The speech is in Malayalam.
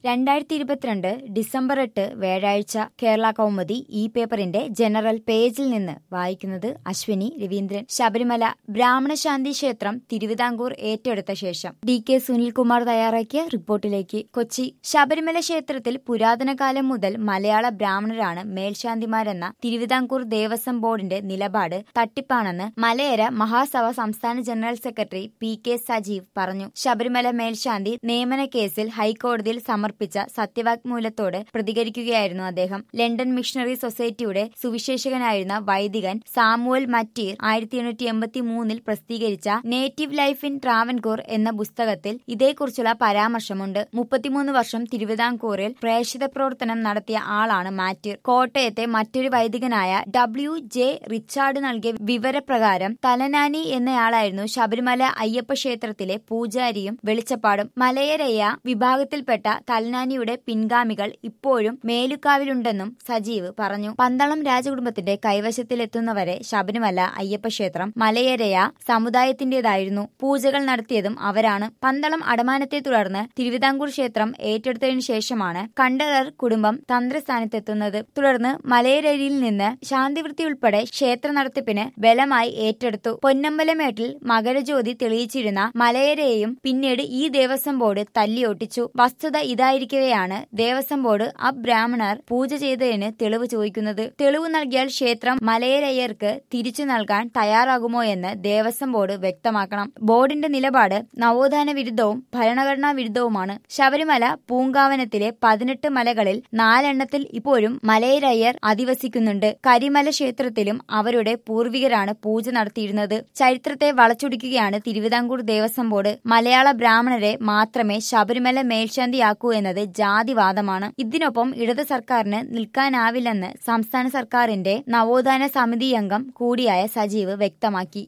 രണ്ടായിരത്തി ഇരുപത്തിരണ്ട് ഡിസംബർ എട്ട് വ്യാഴാഴ്ച കേരള കൗമുദി ഈ പേപ്പറിന്റെ ജനറൽ പേജിൽ നിന്ന് വായിക്കുന്നത് അശ്വിനി രവീന്ദ്രൻ ശബരിമല ബ്രാഹ്മണശാന്തി ക്ഷേത്രം തിരുവിതാംകൂർ ഏറ്റെടുത്ത ശേഷം ഡി കെ സുനിൽകുമാർ തയ്യാറാക്കിയ റിപ്പോർട്ടിലേക്ക് കൊച്ചി ശബരിമല ക്ഷേത്രത്തിൽ പുരാതന കാലം മുതൽ മലയാള ബ്രാഹ്മണരാണ് മേൽശാന്തിമാരെന്ന തിരുവിതാംകൂർ ദേവസ്വം ബോർഡിന്റെ നിലപാട് തട്ടിപ്പാണെന്ന് മലയര മഹാസഭ സംസ്ഥാന general secretary P K Sajeev പറഞ്ഞു ശബരിമല മേൽശാന്തി നിയമന കേസിൽ ഹൈക്കോടതിയിൽ സമർപ്പിച്ച സത്യവാങ്മൂലത്തോട് പ്രതികരിക്കുകയായിരുന്നു അദ്ദേഹം ലണ്ടൻ മിഷണറി സൊസൈറ്റിയുടെ സുവിശേഷകനായിരുന്ന വൈദികൻ സാമുവൽ മറ്റീർ ആയിരത്തി എണ്ണൂറ്റി എൺപത്തി മൂന്നിൽ പ്രസിദ്ധീകരിച്ച നേറ്റീവ് ലൈഫ് ഇൻ ട്രാവൻകൂർ എന്ന പുസ്തകത്തിൽ ഇതേക്കുറിച്ചുള്ള പരാമർശമുണ്ട് മുപ്പത്തിമൂന്ന് വർഷം തിരുവിതാംകൂറിൽ പ്രേക്ഷിത പ്രവർത്തനം നടത്തിയ ആളാണ് മാറ്റീർ കോട്ടയത്തെ മറ്റൊരു വൈദികനായ ഡബ്ല്യു ജെ റിച്ചാർഡ് നൽകിയ വിവരപ്രകാരം തലനാനി എന്നയാളായിരുന്നു ശബരിമല അയ്യപ്പ ക്ഷേത്രത്തിലെ പൂജാരിയും വെളിച്ചപ്പാടും മലയരയ്യ വിഭാഗത്തിൽപ്പെട്ട തലനാനിയുടെ പിൻഗാമികൾ ഇപ്പോഴും മേലുക്കാവിലുണ്ടെന്നും സജീവ് പറഞ്ഞു പന്തളം രാജകുടുംബത്തിന്റെ കൈവശത്തിലെത്തുന്നവരെ ശബരിമല അയ്യപ്പ ക്ഷേത്രം മലയരയ സമുദായത്തിന്റേതായിരുന്നു പൂജകൾ നടത്തിയതും അവരാണ് പന്തളം അടമാനത്തെ തുടർന്ന് തിരുവിതാംകൂർ ക്ഷേത്രം ഏറ്റെടുത്തതിനു ശേഷമാണ് കണ്ടകർ കുടുംബം തന്ത്രസ്ഥാനത്തെത്തുന്നത് തുടർന്ന് മലയരയിൽ നിന്ന് ശാന്തിവൃത്തി ഉൾപ്പെടെ ക്ഷേത്ര നടത്തിപ്പിന് ബലമായി ഏറ്റെടുത്തു പൊന്നമ്പലമേട്ടിൽ മകരജ്യോതി തെളിയിച്ചിരുന്ന മലയരയെയും പിന്നീട് ഈ ദേവസ്വം ബോർഡ് തല്ലിയൊട്ടിച്ചു വസ്തുത ഇതായിരിക്കവെയാണ് ദേവസ്വം ബോർഡ് അബ്രാഹ്മണർ പൂജ ചെയ്തതിന് തെളിവ് ചോദിക്കുന്നത് തെളിവ് നൽകിയാൽ ക്ഷേത്രം മലയരയ്യർക്ക് തിരിച്ചു നൽകാൻ തയ്യാറാകുമോ എന്ന് ദേവസ്വം ബോർഡ് വ്യക്തമാക്കണം ബോർഡിന്റെ നിലപാട് നവോത്ഥാന വിരുദ്ധവും ഭരണഘടനാ വിരുദ്ധവുമാണ് ശബരിമല പൂങ്കാവനത്തിലെ പതിനെട്ട് മലകളിൽ നാലെണ്ണത്തിൽ ഇപ്പോഴും മലയരയ്യർ അധിവസിക്കുന്നുണ്ട് കരിമല ക്ഷേത്രത്തിലും അവരുടെ പൂർവികരാണ് പൂജ നടത്തിയിരുന്നത് ചരിത്രത്തെ വളച്ചൊടിക്കുകയാണ് തിരുവിതാംകൂർ ദേവസ്വം ബോർഡ് മലയാള ബ്രാഹ്മണരെ മാത്രമേ ശബരിമല മേൽശാന്തിയാക്കൂ എന്നത് ജാതിവാദമാണ് ഇതിനൊപ്പം ഇടത് സർക്കാരിന് നിൽക്കാനാവില്ലെന്ന് സംസ്ഥാന സർക്കാരിന്റെ നവോത്ഥാന സമിതി അംഗം കൂടിയായ സജീവ് വ്യക്തമാക്കി